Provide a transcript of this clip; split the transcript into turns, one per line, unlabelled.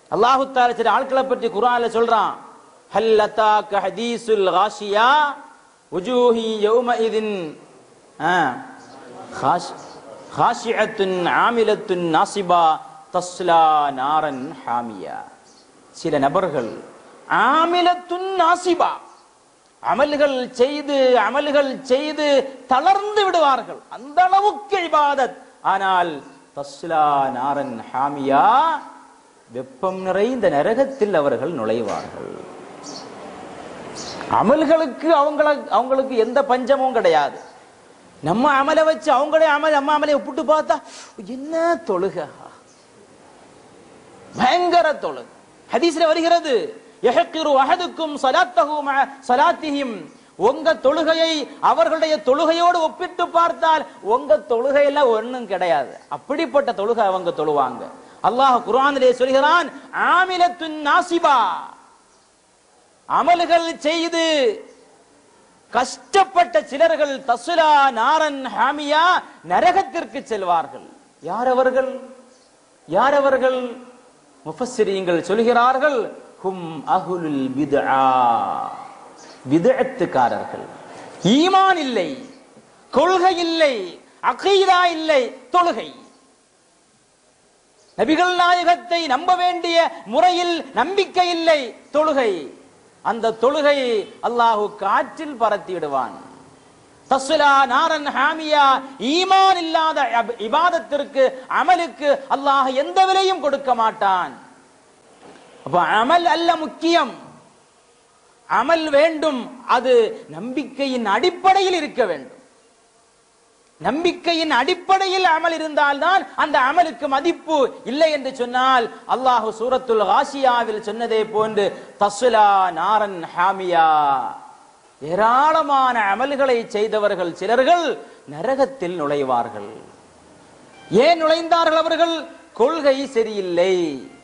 அல்லாஹு தால சில ஆட்களை பற்றி குர்ஆன்ல சொல்றான் ஹல் அத்தாக்க ஹதீசுல் காஷியா உஜூஹி யௌமஇதின் ஆ خاش خاشعة عاملة நாசிபா தஸ்லா நாரன் ஹாமியா சில நபர்கள் ஆமிலத்துன் நாசிபா அமல்கள் செய்து அமல்கள் செய்து தளர்ந்து விடுவார்கள் அந்த அளவுக்கு இபாதத் ஆனால் தஸ்லா நாரன் ஹாமியா வெப்பம் நிறைந்த நரகத்தில் அவர்கள் நுழைவார்கள் அமல்களுக்கு அவங்கள அவங்களுக்கு எந்த பஞ்சமும் கிடையாது நம்ம அமலை வச்சு அவங்களே அமல் நம்ம அமலை ஒப்பிட்டு பார்த்தா என்ன தொழுக பயங்கர தொழுக ஹதீஸ்ல வருகிறது யஹக்கிரு அஹதுக்கும் சலாத்தஹு மஅ சலாத்திஹிம் உங்க தொழுகையை அவர்களுடைய தொழுகையோடு ஒப்பிட்டு பார்த்தால் உங்க தொழுகையில ஒண்ணும் கிடையாது அப்படிப்பட்ட தொழுகை அவங்க தொழுவாங்க அல்லாஹ் குர்ஆனிலே சொல்கிறான் ஆமிலத்துன் நாசிபா அமல்கள் செய்து கஷ்டப்பட்ட சிலர்கள் தசுலா நாரன் ஹாமியா நரகத்திற்கு செல்வார்கள் யார் அவர்கள் யார் அவர்கள் முஃபஸ்ஸிரீங்கள் சொல்கிறார்கள் ஹும் அஹுலுல் பித்ஆ பித்அத்துக்காரர்கள் ஈமான் இல்லை கொள்கை இல்லை அகீதா இல்லை தொழுகை நபிகள் நாயகத்தை நம்ப வேண்டிய முறையில் நம்பிக்கை இல்லை தொழுகை அந்த தொழுகை அல்லாஹு காற்றில் பரத்தி விடுவான் தஸ்லா நாரன் ஹாமியா ஈமான் இல்லாத அப்- இபாதத்திற்கு அமலுக்கு அல்லாஹ் எந்த விலையும் கொடுக்க மாட்டான் அப்ப அமல் அல்ல முக்கியம் அமல் வேண்டும் அது நம்பிக்கையின் அடிப்படையில் இருக்க வேண்டும் நம்பிக்கையின் அடிப்படையில் அமல் இருந்தால்தான் அந்த அமலுக்கு மதிப்பு இல்லை என்று சொன்னால் அல்லாஹு சூரத்துல் காசியாவில் சொன்னதே போன்று தஸ்லா நாரன் ஹாமியா ஏராளமான அமல்களை செய்தவர்கள் சிலர்கள் நரகத்தில் நுழைவார்கள் ஏன் நுழைந்தார்கள் அவர்கள் கொள்கை சரியில்லை